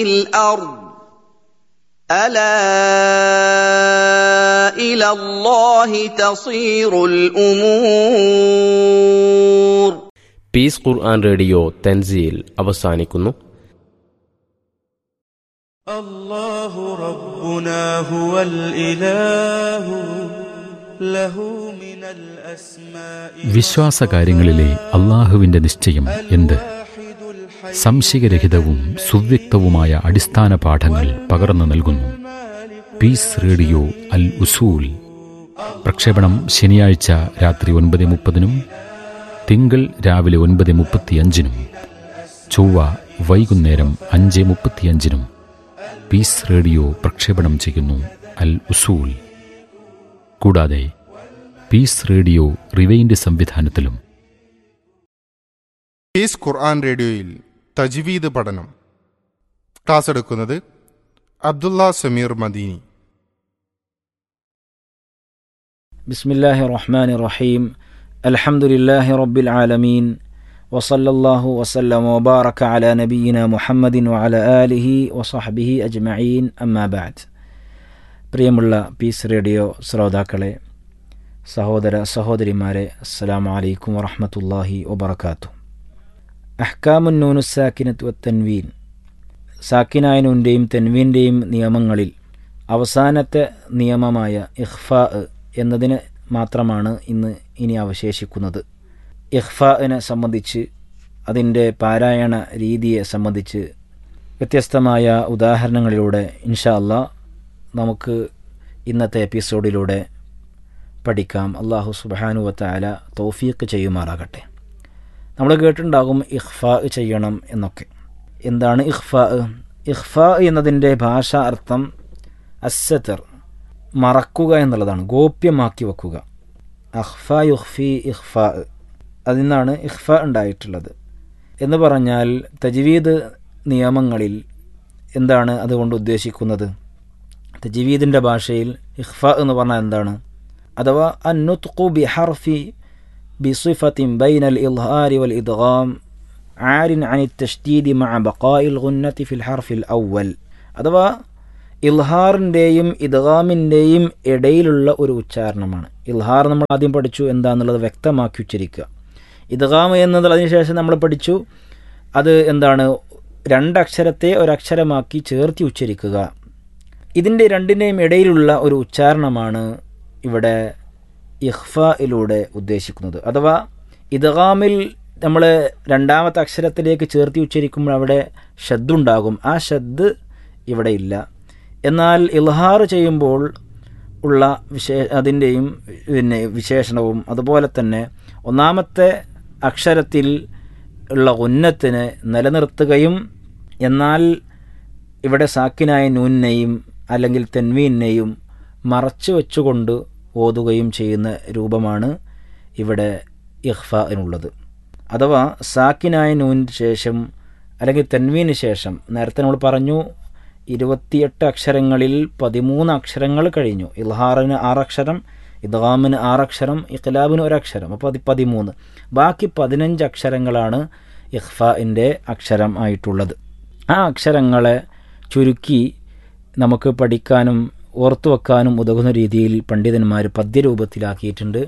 الارض الا الى الله تصير الامور piece ഖുർആൻ radio തൻസീൽ അവസാനിക്കുന്നു الله ربنا هو الإله له من الأسماء വിശ്വാസകാര്യങ്ങളിലെ അള്ളാഹുവിന്റെ നിശ്ചയം എന്ത് واحد الحي സംശയരഹിതവും സുവ്യക്തവുമായ അടിസ്ഥാന പാഠങ്ങൾ പകർന്നു നൽകുന്നു പീസ് റേഡിയോ അൽ ഉസൂൽ പ്രക്ഷേപണം ശനിയാഴ്ച രാത്രി ഒൻപത് മുപ്പതിനും തിങ്കൾ രാവിലെ ഒൻപത് മുപ്പത്തിയഞ്ചിനും ചൊവ്വ വൈകുന്നേരം അഞ്ച് മുപ്പത്തിയഞ്ചിനും പീസ് റേഡിയോ പ്രക്ഷേപണം ചെയ്യുന്നു അൽ ഉസൂൽ കൂടാതെ പീസ് റേഡിയോ റിവൈൻഡ് സംവിധാനത്തിലും പീസ് ഖുർആൻ റേഡിയോയിൽ തജ്വീദ് പഠനം ക്ലാസ് എടുക്കുന്നത് അബ്ദുള്ള സമീർ മദീനി بسم الله الرحمن الرحيم الحمد لله رب العالمين وصلى الله وسلم وبارك على نبينا محمد وعلى آله وصحبه أجمعين أما بعد പ്രിയമുള്ള പീസ് റേഡിയോ ശ്രോതാക്കളെ സഹോദര സഹോദരിമാരെ അസ്സലാമു അലൈക്കും വറഹ്മത്തുള്ളാഹി വബറകാത്തു അഹ്കാമുൻ നൂനുസാക്കിനത്ത് വത്തൻവീൻ സാക്കിനായ നൂൻ്റെയും തെൻവീൻ്റെയും നിയമങ്ങളിൽ അവസാനത്തെ നിയമമായ ഇഖ്ഫാ എന്നതിന് മാത്രമാണ് ഇന്ന് ഇനി അവശേഷിക്കുന്നത് ഇഖ്ഫാഇനെ സംബന്ധിച്ച് അതിൻ്റെ പാരായണ രീതിയെ സംബന്ധിച്ച് വ്യത്യസ്തമായ ഉദാഹരണങ്ങളിലൂടെ ഇൻഷാ അല്ലാ നമുക്ക് ഇന്നത്തെ എപ്പിസോഡിലൂടെ പഠിക്കാം അള്ളാഹു സുബാനു വത്താല തൗഫീഖ് ചെയ്യുമാറാകട്ടെ നമ്മൾ കേട്ടിട്ടുണ്ടാകും ഇഖ്ഫാ ചെയ്യണം എന്നൊക്കെ എന്താണ് ഇഖ്ഫാ ഇഖ്ഫാ എന്നതിൻ്റെ ഭാഷാ അർത്ഥം അസ്സത്തർ മറക്കുക എന്നുള്ളതാണ് ഗോപ്യമാക്കി വെക്കുക അഖ്ഫ യുഖ്ഫി ഇഖ്ഫ അതിൽ നിന്നാണ് ഇഖ്ഫ ഉണ്ടായിട്ടുള്ളത് എന്ന് പറഞ്ഞാൽ തജ്വീദ് നിയമങ്ങളിൽ എന്താണ് അതുകൊണ്ട് ഉദ്ദേശിക്കുന്നത് തജ്വീദിൻ്റെ ഭാഷയിൽ ഇഖ്ഫ എന്ന് പറഞ്ഞാൽ എന്താണ് അഥവാ അന്നുത്ഖു ബി ഹർഫി ബിസിഫത്തിൻ ബൈനൽ ഇൽഹാരി വൽ ഇദ്ഗാം ആരിൻ അനി തഷ്ദീദി മഅ ബഖായിൽ ഗുന്നത്തി ഫിൽ ഹർഫിൽ അവൽ അഥവാ ഇൽഹാറിൻ്റെയും ഇദ്ഗാമിൻ്റെയും ഇടയിലുള്ള ഒരു ഉച്ചാരണമാണ് ഇൽഹാർ നമ്മൾ ആദ്യം പഠിച്ചു എന്താണെന്നുള്ളത് വ്യക്തമാക്കി ഉച്ചരിക്കുക ഇദ്ഗാം എന്നത് അതിനുശേഷം നമ്മൾ പഠിച്ചു അത് എന്താണ് രണ്ടക്ഷരത്തെ ഒരക്ഷരമാക്കി ചേർത്തി ഉച്ചരിക്കുക ഇതിൻ്റെ രണ്ടിൻ്റെയും ഇടയിലുള്ള ഒരു ഉച്ചാരണമാണ് ഇവിടെ ഇഖ്ഫയിലൂടെ ഉദ്ദേശിക്കുന്നത് അഥവാ ഇദ്ഗാമിൽ നമ്മൾ രണ്ടാമത്തെ അക്ഷരത്തിലേക്ക് ചേർത്തി ഉച്ചരിക്കുമ്പോൾ അവിടെ ഷദ്ദുണ്ടാകും ആ ഷദ് ഇവിടെ ഇല്ല എന്നാൽ ഇൽഹാർ ചെയ്യുമ്പോൾ ഉള്ള വിശേ അതിൻ്റെയും പിന്നെ വിശേഷണവും അതുപോലെ തന്നെ ഒന്നാമത്തെ അക്ഷരത്തിൽ ഉള്ള ഉന്നത്തിനെ നിലനിർത്തുകയും എന്നാൽ ഇവിടെ സാക്കിനായ നൂനെയും അല്ലെങ്കിൽ തെൻവീനെയും മറച്ചു വെച്ചുകൊണ്ട് ഓതുകയും ചെയ്യുന്ന രൂപമാണ് ഇവിടെ ഇഖ്ഫിനുള്ളത് അഥവാ സാക്കിനായ നൂനിന് ശേഷം അല്ലെങ്കിൽ തെൻവീന് ശേഷം നേരത്തെ നമ്മൾ പറഞ്ഞു ഇരുപത്തിയെട്ട് അക്ഷരങ്ങളിൽ പതിമൂന്ന് അക്ഷരങ്ങൾ കഴിഞ്ഞു ഇൽഹാറിന് ആറക്ഷരം ഇദ്ഗാമിന് ആറക്ഷരം ഇഖ്ലാബിന് ഒരക്ഷരം അപ്പോൾ അത് പതിമൂന്ന് ബാക്കി പതിനഞ്ച് അക്ഷരങ്ങളാണ് ഇഖ്ഫിൻ്റെ അക്ഷരം ആയിട്ടുള്ളത് ആ അക്ഷരങ്ങളെ ചുരുക്കി നമുക്ക് പഠിക്കാനും ഓർത്തു വെക്കാനും ഉതകുന്ന രീതിയിൽ പണ്ഡിതന്മാർ പദ്യരൂപത്തിലാക്കിയിട്ടുണ്ട്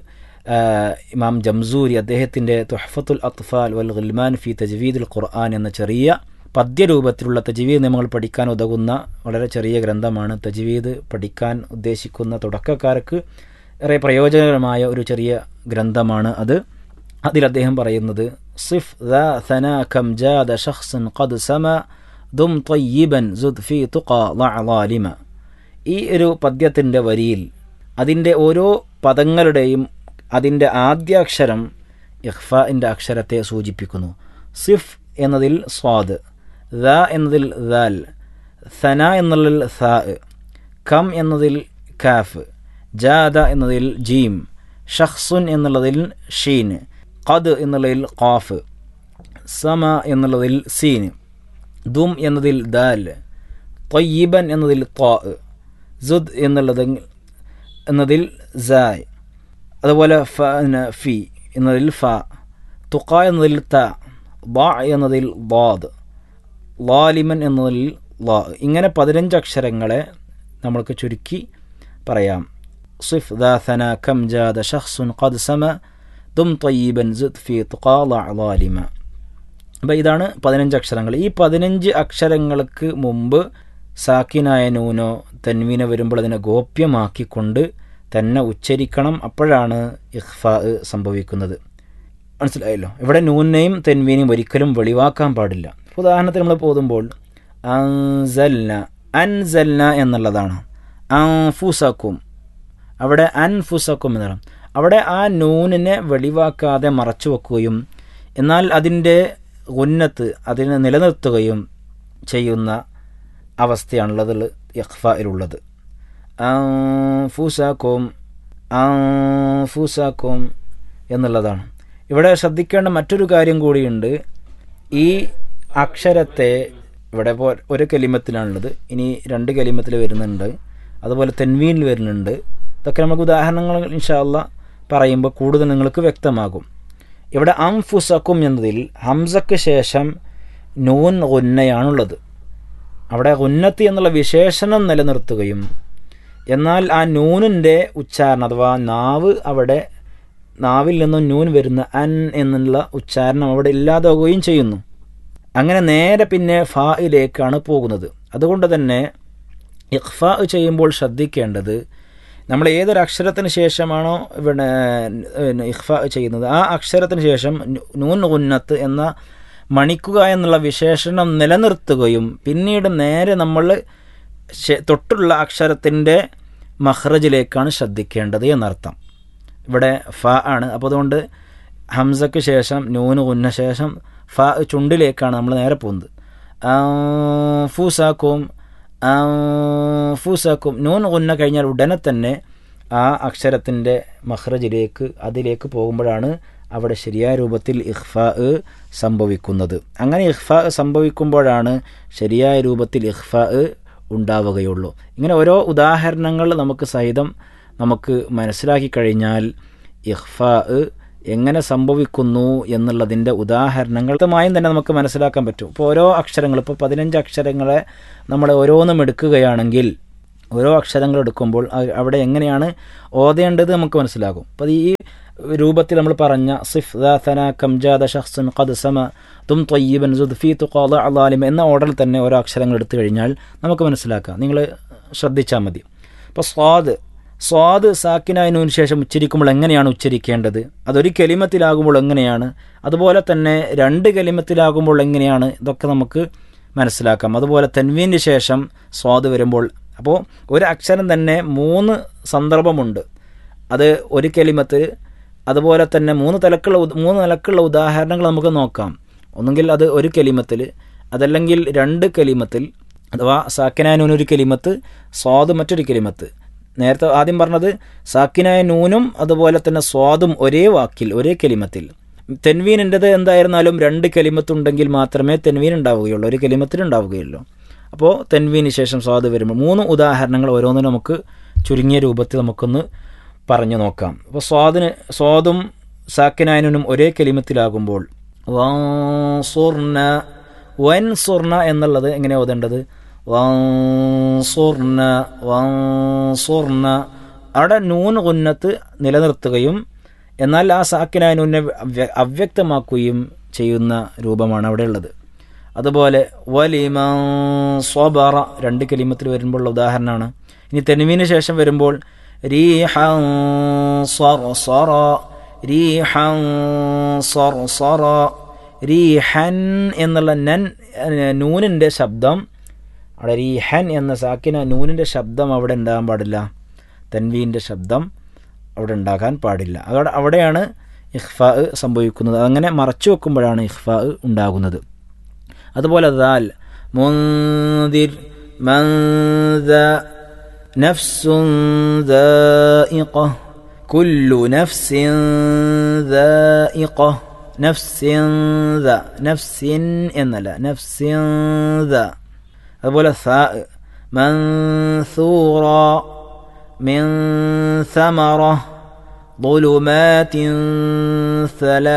ഇമാം ജംസൂരി അദ്ദേഹത്തിൻ്റെ തുഹഫത്തുൽ അത്ഫാൽ വൽ ഗുൽമാൻ ഫി തജ്വീദുൽ ഖുർആൻ എന്ന ചെറിയ പദ്യരൂപത്തിലുള്ള തജ്വീദ് നിയമങ്ങൾ പഠിക്കാൻ ഉതകുന്ന വളരെ ചെറിയ ഗ്രന്ഥമാണ് തജ്വീദ് പഠിക്കാൻ ഉദ്ദേശിക്കുന്ന തുടക്കക്കാർക്ക് ഏറെ പ്രയോജനകരമായ ഒരു ചെറിയ ഗ്രന്ഥമാണ് അത് അതിൽ അദ്ദേഹം പറയുന്നത് സിഫ് ذا ثناكم جاد شخص قد سما ദും ത്വയ്യിബൻ സുദ് ഫി തുഖ ളഅളാലിമ ഈ ഒരു പദ്യത്തിൻ്റെ വരിയിൽ അതിൻ്റെ ഓരോ പദങ്ങളുടെയും അതിൻ്റെ ആദ്യാക്ഷരം ഇഖ്ഫിൻ്റെ അക്ഷരത്തെ സൂചിപ്പിക്കുന്നു സിഫ് എന്നതിൽ സ്വാദ് ദ എന്നതിൽ ദാൽ സന എന്നതിൽ സാ കം എന്നതിൽ കാഫ് ജാദ എന്നതിൽ ജീം ഷഖ്സുൻ എന്നുള്ളതിൽ ഷീൻ ഖദ് എന്നുള്ളതിൽ ഖാഫ് സമ എന്നുള്ളതിൽ സീൻ ദും എന്നതിൽ ദാൽ തൊയ്യിബൻ എന്നതിൽ ത്വാ സുദ് എന്നുള്ളത് എന്നതിൽ സായ് അതുപോലെ ഫ ഫി എന്നതിൽ ഫ തുക്ക എന്നതിൽ ത ബ എന്നതിൽ ബാദ് ലാലിമൻ എന്നതിൽ ലാ ഇങ്ങനെ പതിനഞ്ച് അക്ഷരങ്ങളെ നമ്മൾക്ക് ചുരുക്കി പറയാം സിഫ് ദാഥന കം ജാദ ഷഖ്സുൻ ഖദ് സമ ദും തയ്യിബൻ സിദ് ഫി തുഖാല അളാലിമ അപ്പോൾ ഇതാണ് പതിനഞ്ച് അക്ഷരങ്ങൾ ഈ പതിനഞ്ച് അക്ഷരങ്ങൾക്ക് മുമ്പ് സാക്കിനായ നൂനോ തൻവീന വരുമ്പോൾ അതിനെ ഗോപ്യമാക്കിക്കൊണ്ട് തന്നെ ഉച്ചരിക്കണം അപ്പോഴാണ് ഇഖ്ഫാ സംഭവിക്കുന്നത് മനസ്സിലായല്ലോ ഇവിടെ നൂനെയും തെൻവീനെയും ഒരിക്കലും വെളിവാക്കാൻ പാടില്ല ഉദാഹരണത്തിന് നമ്മൾ പോകുമ്പോൾ അൻസൽന അൻസൽന എന്നുള്ളതാണ് അൻഫുസക്കും അവിടെ അൻഫുസക്കും എന്നാണ് അവിടെ ആ നൂനിനെ വെളിവാക്കാതെ മറച്ചു വെക്കുകയും എന്നാൽ അതിൻ്റെ ഉന്നത്ത് അതിനെ നിലനിർത്തുകയും ചെയ്യുന്ന അവസ്ഥയാണുള്ളത് ഇഖ്ഫയിലുള്ളത് ഫൂസാക്കോം ഫൂസാക്കോം എന്നുള്ളതാണ് ഇവിടെ ശ്രദ്ധിക്കേണ്ട മറ്റൊരു കാര്യം കൂടിയുണ്ട് ഈ അക്ഷരത്തെ ഇവിടെ ഇപ്പോൾ ഒരു കലിമത്തിലാണുള്ളത് ഇനി രണ്ട് കലിമത്തിൽ വരുന്നുണ്ട് അതുപോലെ തെൻവീനിൽ വരുന്നുണ്ട് ഇതൊക്കെ നമുക്ക് ഉദാഹരണങ്ങൾ ഇൻഷാല്ല പറയുമ്പോൾ കൂടുതൽ നിങ്ങൾക്ക് വ്യക്തമാകും ഇവിടെ അംഫുസക്കും എന്നതിൽ ഹംസക്ക് ശേഷം നൂൻ ഉന്നയാണുള്ളത് അവിടെ ഉന്നത്തി എന്നുള്ള വിശേഷണം നിലനിർത്തുകയും എന്നാൽ ആ നൂനിൻ്റെ ഉച്ചാരണം അഥവാ നാവ് അവിടെ നാവിൽ നിന്നും നൂൻ വരുന്ന അൻ എന്നുള്ള ഉച്ചാരണം അവിടെ ഇല്ലാതാവുകയും ചെയ്യുന്നു അങ്ങനെ നേരെ പിന്നെ ഫായിലേക്കാണ് പോകുന്നത് അതുകൊണ്ട് തന്നെ ഇഖ്ഫാ ചെയ്യുമ്പോൾ ശ്രദ്ധിക്കേണ്ടത് നമ്മൾ ഏതൊരു അക്ഷരത്തിന് ശേഷമാണോ ഇവിടെ ഇഖ്ഫാ ചെയ്യുന്നത് ആ അക്ഷരത്തിന് ശേഷം നൂൻ ഉന്നത്ത് എന്ന മണിക്കുക എന്നുള്ള വിശേഷണം നിലനിർത്തുകയും പിന്നീട് നേരെ നമ്മൾ തൊട്ടുള്ള അക്ഷരത്തിൻ്റെ മഹ്റജിലേക്കാണ് ശ്രദ്ധിക്കേണ്ടത് എന്നർത്ഥം ഇവിടെ ഫ ആണ് അപ്പോൾ അതുകൊണ്ട് ഹംസക്ക് ശേഷം നൂന് ഉന്ന ശേഷം ഫ ചുണ്ടിലേക്കാണ് നമ്മൾ നേരെ പോകുന്നത് ഫൂസാക്കും ഫൂസാക്കും നൂൻ ഉന്ന കഴിഞ്ഞാൽ ഉടനെ തന്നെ ആ അക്ഷരത്തിൻ്റെ മഹ്റജിലേക്ക് അതിലേക്ക് പോകുമ്പോഴാണ് അവിടെ ശരിയായ രൂപത്തിൽ ഇഖ്ഫാ സംഭവിക്കുന്നത് അങ്ങനെ ഇഖ്ഫാ സംഭവിക്കുമ്പോഴാണ് ശരിയായ രൂപത്തിൽ ഇഖ്ഫാ ഉണ്ടാവുകയുള്ളൂ ഇങ്ങനെ ഓരോ ഉദാഹരണങ്ങൾ നമുക്ക് സഹിതം നമുക്ക് മനസ്സിലാക്കി കഴിഞ്ഞാൽ ഇഖ്ഫാ എങ്ങനെ സംഭവിക്കുന്നു എന്നുള്ളതിൻ്റെ ഉദാഹരണങ്ങൾ വ്യക്തമായും തന്നെ നമുക്ക് മനസ്സിലാക്കാൻ പറ്റും ഇപ്പോൾ ഓരോ അക്ഷരങ്ങൾ ഇപ്പോൾ പതിനഞ്ച് അക്ഷരങ്ങളെ നമ്മൾ ഓരോന്നും എടുക്കുകയാണെങ്കിൽ ഓരോ അക്ഷരങ്ങൾ എടുക്കുമ്പോൾ അവിടെ എങ്ങനെയാണ് ഓതേണ്ടത് നമുക്ക് മനസ്സിലാകും അപ്പോൾ ഈ രൂപത്തിൽ നമ്മൾ പറഞ്ഞ സിഫ് ദാഥന കംജാദ ഷഖ്സുൻ ഖദ് സമ തും തൊയ്യബൻ സുദ്ഫി തുഖാദ അലാലിം എന്ന ഓർഡറിൽ തന്നെ ഓരോ അക്ഷരങ്ങൾ എടുത്തു കഴിഞ്ഞാൽ നമുക്ക് മനസ്സിലാക്കാം നിങ്ങൾ ശ്രദ്ധിച്ചാൽ മതി അപ്പോൾ സ്വാദ് സ്വാദ് സാക്കിനായ നൂന് ശേഷം ഉച്ചരിക്കുമ്പോൾ എങ്ങനെയാണ് ഉച്ചരിക്കേണ്ടത് അതൊരു കലിമത്തിലാകുമ്പോൾ എങ്ങനെയാണ് അതുപോലെ തന്നെ രണ്ട് കലിമത്തിലാകുമ്പോൾ എങ്ങനെയാണ് ഇതൊക്കെ നമുക്ക് മനസ്സിലാക്കാം അതുപോലെ തെൻവീന് ശേഷം സ്വാദ് വരുമ്പോൾ അപ്പോൾ ഒരു അക്ഷരം തന്നെ മൂന്ന് സന്ദർഭമുണ്ട് അത് ഒരു കലിമത്ത് അതുപോലെ തന്നെ മൂന്ന് തലക്കുള്ള മൂന്ന് നിലക്കുള്ള ഉദാഹരണങ്ങൾ നമുക്ക് നോക്കാം ഒന്നുകിൽ അത് ഒരു കലിമത്തിൽ അതല്ലെങ്കിൽ രണ്ട് കലിമത്തിൽ അഥവാ സാക്കിനായ നൂൻ ഒരു കലിമത്ത് സ്വാദ് മറ്റൊരു കലിമത്ത് നേരത്തെ ആദ്യം പറഞ്ഞത് സാക്കിനായ നൂനും അതുപോലെ തന്നെ സ്വാദും ഒരേ വാക്കിൽ ഒരേ കലിമത്തിൽ തെൻവീനിൻ്റെത് എന്തായിരുന്നാലും രണ്ട് കലിമത്തുണ്ടെങ്കിൽ മാത്രമേ തെൻവീൻ ഉണ്ടാവുകയുള്ളൂ ഒരു കലിമത്തിൽ ഉണ്ടാവുകയുള്ളൂ അപ്പോൾ തെൻവീന് ശേഷം സ്വാദ് വരുമ്പോൾ മൂന്ന് ഉദാഹരണങ്ങൾ ഓരോന്നിനും നമുക്ക് ചുരുങ്ങിയ രൂപത്തിൽ നമുക്കൊന്ന് പറഞ്ഞു നോക്കാം അപ്പോൾ സ്വാദിന് സ്വാദും സാക്കിനായനും ഒരേ കലിമത്തിലാകുമ്പോൾ വാസുർന വൻ സുർണ എന്നുള്ളത് എങ്ങനെ ഓതേണ്ടത് വാസുർന വാസുർന അവിടെ നൂൻ ഉന്നത്ത് നിലനിർത്തുകയും എന്നാൽ ആ സാക്കിനായ നൂനെ അവ്യക്തമാക്കുകയും ചെയ്യുന്ന രൂപമാണ് അവിടെ ഉള്ളത് അതുപോലെ വലിമ സ്വബറ രണ്ട് കലിമത്തിൽ വരുമ്പോഴുള്ള ഉദാഹരണമാണ് ഇനി തെനുവിന് ശേഷം വരുമ്പോൾ റീഹൻ സർസറ റീഹൻ സർസറ റീഹൻ എന്നുള്ള നൻ നൂനിൻ്റെ ശബ്ദം അവിടെ റീഹൻ എന്ന സാക്കിന നൂനിൻ്റെ ശബ്ദം അവിടെ ഉണ്ടാകാൻ പാടില്ല തൻവീൻ്റെ ശബ്ദം അവിടെ ഉണ്ടാകാൻ പാടില്ല അവിടെ അവിടെയാണ് ഇഖ്ഫാ സംഭവിക്കുന്നത് അങ്ങനെ മറച്ചു വെക്കുമ്പോഴാണ് ഇഖ്ഫാ ഉണ്ടാകുന്നത് അതുപോലെ ദാൽ മുന്തിർ മന്ദ നഫ്സുൻ ദായിഖ കുല്ലു നഫ്സിൻ ദായിഖ നഫ്സിൻ ദ നഫ്സിൻ എന്നല്ല നഫ്സിൻ ദ അതുപോലെ സ മൻസൂറ من ثمرة ظلمات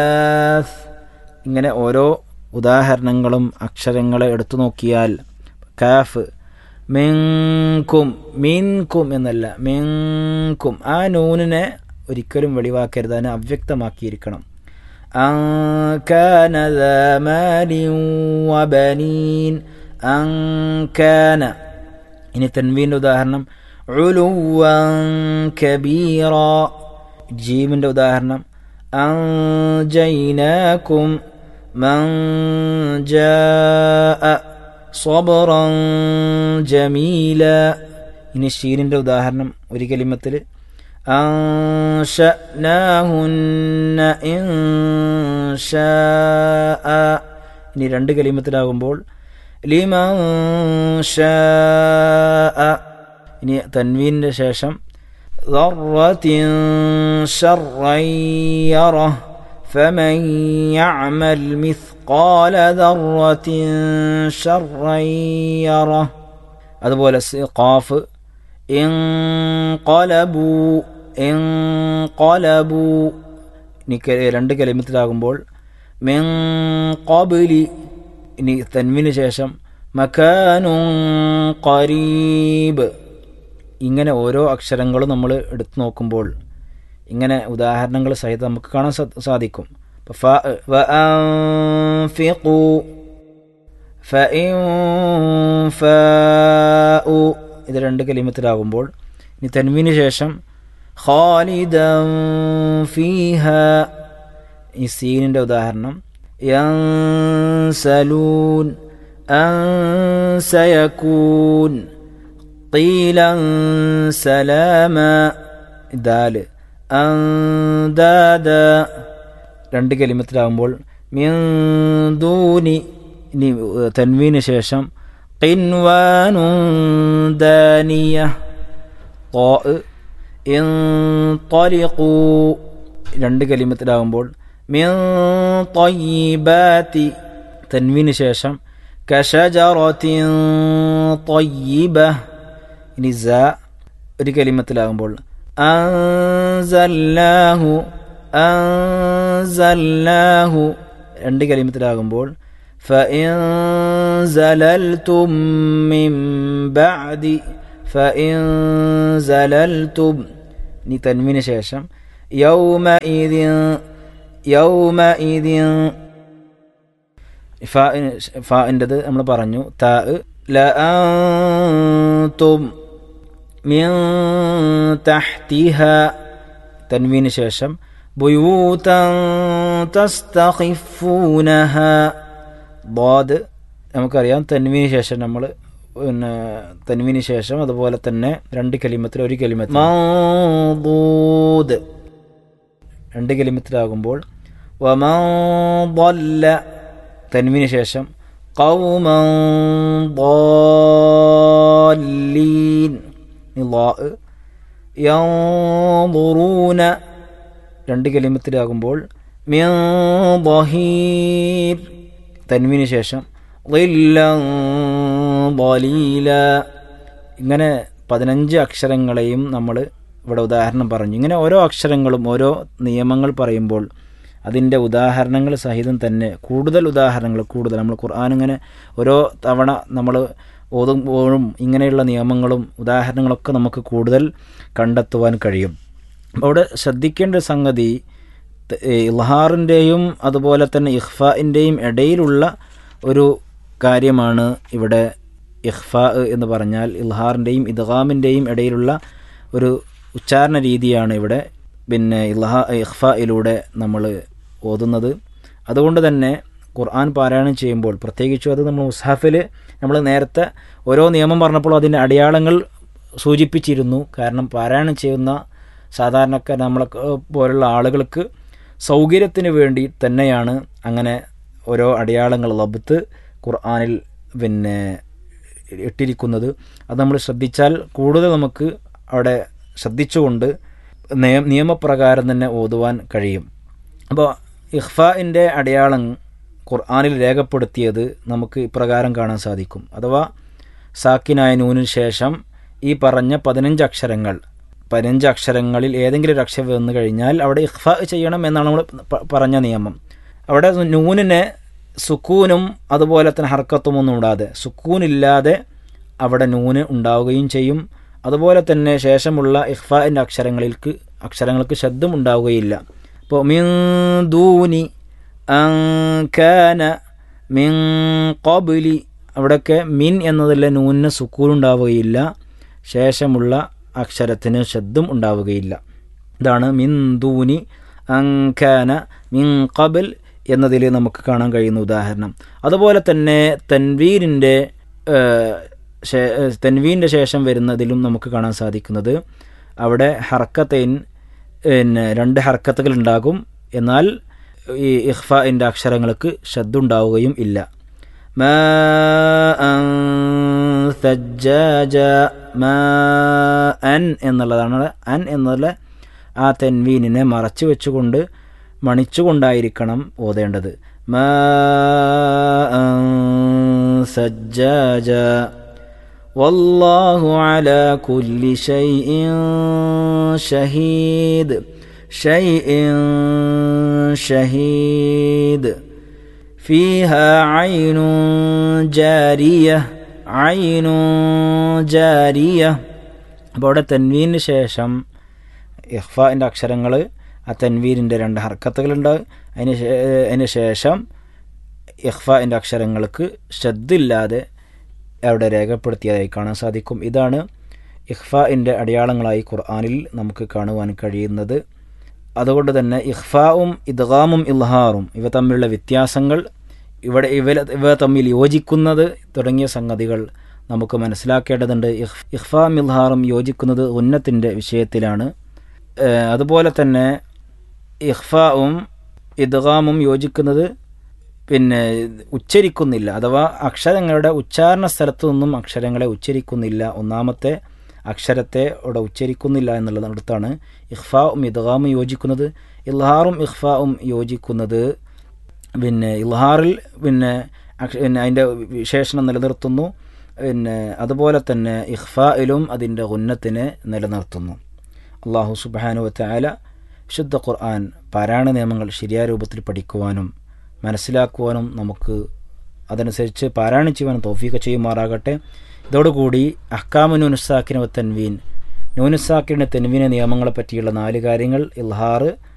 ثلاث ഇങ്ങനെ ഓരോ ഉദാഹരണങ്ങളും അക്ഷരങ്ങളെ എടുത്തു നോക്കിയാൽ കാഫ് മിൻകും മിൻകും എന്നല്ല മിൻകും ആ നൂനിനെ ഒരിക്കലും വെളിവാക്കരുത് അതിനെ അവ്യക്തമാക്കിയിരിക്കണം أن كان ذا مال وبنين أن كان ഇനി തൻവീൻ്റെ ഉദാഹരണം ഉലുവൻ കബീറ ജീമിൻ്റെ ഉദാഹരണം അൻജൈനാക്കും من جاء صبرا جميلا ഇനി ഷീനിൻ്റെ ഉദാഹരണം ഒരു കലിമത്തിൽ أنشأناهن إن شاء ഇനി രണ്ട് കലിമത്തിലാകുമ്പോൾ ലിമൻ شاء ഇനി തൻവീനിൻ്റെ ശേഷം ذرة شرا يره فمن يعمل مثقال ذرة شرا يره അതുപോലെ ഖാഫ് ഇൻകലബു ഇൻകലബു ഇനി ക- രണ്ട് കലിമത്തിലാകുമ്പോൾ മിൻ ഖബ്ലി ഇനി തൻവിന് ശേഷം മക്കാനു ഖരീബ് ഇങ്ങനെ ഓരോ അക്ഷരങ്ങളും നമ്മൾ എടുത്തു നോക്കുമ്പോൾ ഇങ്ങനെ ഉദാഹരണങ്ങൾ സഹിതം നമുക്ക് കാണാൻ സാ- സാധിക്കും ഇപ്പൊ ഫ വഅൻഫിഖു ഫഇൻ ഫാഉ ഇത് രണ്ട് കലിമത്തിലാകുമ്പോൾ ഇനി തൻവീന് ശേഷം ഖാലിദൻ ഫീഹ ഈ സീനിൻ്റെ ഉദാഹരണം യൻസലൂൻ അൻസയക്കൂൻ قيلا سلاما ദാല് അന്താദ രണ്ട് കലിമത്തിലാകുമ്പോൾ മിന്ദൂനി ഇനി ഏഹ്, തൻവീന് ശേഷം ഖിൻവാനു ദാനിയ ഖാ ഇൻതലിഖൂ രണ്ട് കലിമത്തിലാകുമ്പോൾ മിൻ طيبات തൻവീന് ശേഷം കഷജറത്തിൻ طيبة ഇനി സ ഒരു കലിമത്തിലാകുമ്പോൾ അൻസല്ലാഹു അൻസല്ലാഹു രണ്ട് കലിമത്തിലാകുമ്പോൾ فإن زللتم من بعد فإن زللتم ഇനി തൻവിന് ശേഷം يومئذ يومئذ ഫാൻ്റെത് നമ്മൾ പറഞ്ഞു താ ലഅൻതും മിൻ തഹ്തിഹ തൻവീന് ശേഷം ബുയൂതൻ തസ്തഖിഫൂനഹ ബാദ് നമുക്കറിയാം തൻവീന് ശേഷം നമ്മൾ പിന്നെ തൻവീന് ശേഷം അതുപോലെ തന്നെ രണ്ട് കലിമത്തിൽ ഒരു കലിമത്തിൽ മൗദൂദ് രണ്ട് കലിമത്തിലാകുമ്പോൾ വമൻ ضل തൻവിന് ശേഷം قوما ضالين നിളാ ينظرون രണ്ട് കലിമത്തിലാകുമ്പോൾ മിൻ ضهير തൻവിന് ശേഷം ظلا ضليلا ഇങ്ങനെ പതിനഞ്ച് അക്ഷരങ്ങളെയും നമ്മൾ ഇവിടെ ഉദാഹരണം പറഞ്ഞു ഇങ്ങനെ ഓരോ അക്ഷരങ്ങളും ഓരോ നിയമങ്ങൾ പറയുമ്പോൾ അതിൻ്റെ ഉദാഹരണങ്ങൾ സഹിതം തന്നെ കൂടുതൽ ഉദാഹരണങ്ങൾ കൂടുതൽ നമ്മൾ ഖുർആൻ ഇങ്ങനെ ഓരോ തവണ നമ്മൾ ഓതുമ്പോഴും ഇങ്ങനെയുള്ള നിയമങ്ങളും ഉദാഹരണങ്ങളൊക്കെ നമുക്ക് കൂടുതൽ കണ്ടെത്തുവാൻ കഴിയും അവിടെ ശ്രദ്ധിക്കേണ്ട ഒരു സംഗതി ത- ഈ ഇൽഹാറിൻ്റെയും അതുപോലെ തന്നെ ഇഖ്ഫാഇൻ്റെയും ഇടയിലുള്ള ഒരു കാര്യമാണ് ഇവിടെ ഇഖ്ഫാ എന്ന് പറഞ്ഞാൽ ഇൽഹാറിൻ്റെയും ഇദ്ഗാമിൻ്റെയും ഇടയിലുള്ള ഒരു ഉച്ചാരണ രീതിയാണ് ഇവിടെ പിന്നെ ഇൽഹാ ഇഖ്ഫയിലൂടെ നമ്മൾ ഓതുന്നത് അതുകൊണ്ട് തന്നെ ഖുർആൻ പാരായണം ചെയ്യുമ്പോൾ പ്രത്യേകിച്ചും അത് നമ്മൾ മുസാഫിൽ നമ്മൾ നേരത്തെ ഓരോ നിയമം പറഞ്ഞപ്പോൾ അതിൻ്റെ അടയാളങ്ങൾ സൂചിപ്പിച്ചിരുന്നു കാരണം പാരായണം ചെയ്യുന്ന സാധാരണക്കാർ നമ്മളെ പോലുള്ള ആളുകൾക്ക് സൗകര്യത്തിന് വേണ്ടി തന്നെയാണ് അങ്ങനെ ഓരോ അടയാളങ്ങൾ ലബത്ത് ഖുർആനിൽ പിന്നെ ഇട്ടിരിക്കുന്നത് അത് നമ്മൾ ശ്രദ്ധിച്ചാൽ കൂടുതൽ നമുക്ക് അവിടെ ശ്രദ്ധിച്ചുകൊണ്ട് നിയ നിയമപ്രകാരം തന്നെ ഓതുവാൻ കഴിയും അപ്പോൾ ഇഖ്ഫാഇൻ്റെ അടയാളം ഖുർആനിൽ രേഖപ്പെടുത്തിയത് നമുക്ക് ഇപ്രകാരം കാണാൻ സാധിക്കും അഥവാ സാക്കിനായ നൂനിന് ശേഷം ഈ പറഞ്ഞ പതിനഞ്ച് അക്ഷരങ്ങൾ പതിനഞ്ച് അക്ഷരങ്ങളിൽ ഏതെങ്കിലും ഒരു അക്ഷരം വന്നു കഴിഞ്ഞാൽ അവിടെ ഇഖ്ഫ ചെയ്യണം എന്നാണ് നമ്മൾ പ- പറഞ്ഞ നിയമം അവിടെ നൂനിനെ സുക്കൂനും അതുപോലെ തന്നെ ഹർക്കത്തും ഒന്നും ഇടാതെ സുക്കൂനില്ലാതെ അവിടെ നൂന് ഉണ്ടാവുകയും ചെയ്യും അതുപോലെ തന്നെ ശേഷമുള്ള ഇഖ്ഫാൻ്റെ അക്ഷരങ്ങളിൽക്ക് അക്ഷരങ്ങൾക്ക് ശബ്ദം ഉണ്ടാവുകയില്ല ഇപ്പോൾ മിൻ ദൂനി അങ്കാന മിൻ കബുലി അവിടെയൊക്കെ മിൻ എന്നതിലെ നൂനിന് സുക്കൂൻ ഉണ്ടാവുകയില്ല ശേഷമുള്ള അക്ഷരത്തിന് ശബ്ദം ഉണ്ടാവുകയില്ല ഇതാണ് മിൻ ദൂനി അങ്കാന മിൻ കബൽ എന്നതിൽ നമുക്ക് കാണാൻ കഴിയുന്ന ഉദാഹരണം അതുപോലെ തന്നെ തൻവീരിൻ്റെ തൻവീൻ്റെ ശേഷം വരുന്നതിലും നമുക്ക് കാണാൻ സാധിക്കുന്നത് അവിടെ ഹർക്കത്തൈൻ പിന്നെ രണ്ട് ഹർക്കത്തുകൾ ഉണ്ടാകും എന്നാൽ ഈ ഇഖ്ഫാൻ്റെ അക്ഷരങ്ങൾക്ക് ശബ്ദമുണ്ടാവുകയും ഇല്ല മാ സജ്ജാജ മാ അൻ എന്നുള്ളതാണ് അൻ എന്നുള്ള ആ തെൻവീനിനെ മറച്ചു വെച്ചുകൊണ്ട് മണിച്ചുകൊണ്ടായിരിക്കണം ഓതേണ്ടത് മാ സജ്ജാജ والله على كل شيء شهيد شيء شهيد فيها عين جارية عين جارية അപ്പോൾ അവിടെ തെൻവീന് ശേഷം ഇഹ്ഫാൻ്റെ അക്ഷരങ്ങൾ ആ തെൻവീരിൻ്റെ രണ്ട് ഹർക്കത്തുകളുണ്ട് അതിന് അതിന് ശേഷം ഇഹ്ഫാൻ്റെ അക്ഷരങ്ങൾക്ക് ശ്രദ്ധയില്ലാതെ അവിടെ രേഖപ്പെടുത്തിയതായി കാണാൻ സാധിക്കും ഇതാണ് ഇഹ്ഫാൻ്റെ അടയാളങ്ങളായി ഖുർആാനിൽ നമുക്ക് കാണുവാൻ കഴിയുന്നത് അതുകൊണ്ട് തന്നെ ഇഹ്ഫാവും ഇദ്ഗാമും ഇൽഹാറും ഇവ തമ്മിലുള്ള വ്യത്യാസങ്ങൾ ഇവിടെ ഇവ ഇവ തമ്മിൽ യോജിക്കുന്നത് തുടങ്ങിയ സംഗതികൾ നമുക്ക് മനസ്സിലാക്കേണ്ടതുണ്ട് ഇഹ് ഇഹ്ഫാം ഇൽഹാറും യോജിക്കുന്നത് ഉന്നത്തിൻ്റെ വിഷയത്തിലാണ് അതുപോലെ തന്നെ ഇഹ്ഫാവും ഇദ്ഗാമും യോജിക്കുന്നത് പിന്നെ ഉച്ചരിക്കുന്നില്ല അഥവാ അക്ഷരങ്ങളുടെ ഉച്ചാരണ സ്ഥലത്തു നിന്നും അക്ഷരങ്ങളെ ഉച്ചരിക്കുന്നില്ല ഒന്നാമത്തെ അക്ഷരത്തെ അവിടെ ഉച്ചരിക്കുന്നില്ല എന്നുള്ളതിനടുത്താണ് ഇഹ്ഫാവും ഇദ്ഗാമും യോജിക്കുന്നത് ഇൽഹാറും ഇഹ്ഫാവും യോജിക്കുന്നത് പിന്നെ ഇൽഹാറിൽ പിന്നെ പിന്നെ അതിൻ്റെ വിശേഷണം നിലനിർത്തുന്നു പിന്നെ അതുപോലെ തന്നെ ഇഹ്ഫായിലും അതിൻ്റെ ഉന്നത്തിനെ നിലനിർത്തുന്നു അള്ളാഹു സുബാനുവത്തെ ആല വിശുദ്ധ ഖുർആൻ പാരായണ നിയമങ്ങൾ ശരിയായ രൂപത്തിൽ പഠിക്കുവാനും മനസ്സിലാക്കുവാനും നമുക്ക് അതനുസരിച്ച് പാരായണം ചെയ്യുവാനും തോഫീക്ക് ചെയ്യുമാറാകട്ടെ ഇതോടുകൂടി അഹ്കാമു നുനുസാക്കിന് തൻവീൻ ന്യൂനുസാക്കിന് തെൻവീന നിയമങ്ങളെ പറ്റിയുള്ള നാല് കാര്യങ്ങൾ ഇൽഹാർ